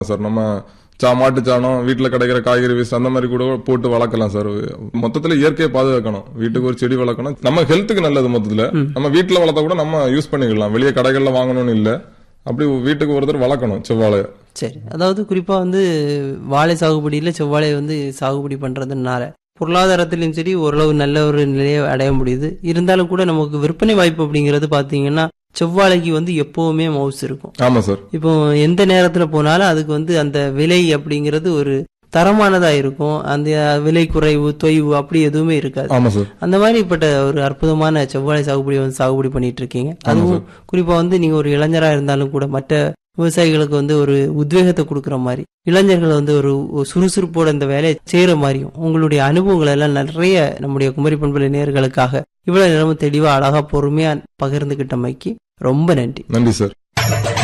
sir நம்ம சா மாட்டு சாணம் வீட்டுல கிடைக்கிற காய்கறி வேஸ்ட் அந்த மாதிரி கூட போட்டு வளர்க்கலாம் சார் மொத்தத்துல இயற்கையை பாதுகாக்கணும் வீட்டுக்கு ஒரு செடி வளர்க்கணும் நம்ம ஹெல்த்துக்கு நல்லது மொத்தத்துல நம்ம வீட்டுல வளர்த்தா கூட நம்ம யூஸ் பண்ணிக்கலாம் வெளியே கடைகள்ல வாங்கணும்னு இல்ல அப்படி வீட்டுக்கு ஒருத்தர் வளர்க்கணும் செவ்வாழைய சரி அதாவது குறிப்பா வந்து வாழை சாகுபடியில செவ்வாழை வந்து சாகுபடி பண்றதுனால பொருளாதாரத்திலும் சரி ஓரளவு நல்ல ஒரு நிலையை அடைய முடியுது இருந்தாலும் கூட நமக்கு விற்பனை வாய்ப்பு அப்படிங்கிறது பாத்தீங்கன்னா செவ்வாழைக்கு வந்து எப்பவுமே மவுஸ் இருக்கும் ஆமா சார் இப்போ எந்த நேரத்துல போனாலும் அதுக்கு வந்து அந்த விலை அப்படிங்கிறது ஒரு தரமானதா இருக்கும் அந்த விலை குறைவு தொய்வு அப்படி எதுவுமே இருக்காது ஆமா சார் அந்த மாதிரிப்பட்ட ஒரு அற்புதமான செவ்வாழை சாகுபடி வந்து சாகுபடி பண்ணிட்டு இருக்கீங்க அதுவும் குறிப்பா வந்து நீங்க ஒரு இளைஞரா இருந்தாலும் கூட மற்ற விவசாயிகளுக்கு வந்து ஒரு உத்வேகத்தை கொடுக்குற மாதிரி இளைஞர்கள் வந்து ஒரு ஒரு சுறுசுறுப்போட இந்த வேலையை செய்யற மாதிரியும் உங்களுடைய அனுபவங்கள் எல்லாம் நிறைய நம்முடைய குமரி பண்பலை நேர்களுக்காக இவ்வளவு நேரமும் தெளிவா அழகா பொறுமையா பகிர்ந்துகிட்டமைக்கு ரொம்ப நன்றி நன்றி சார்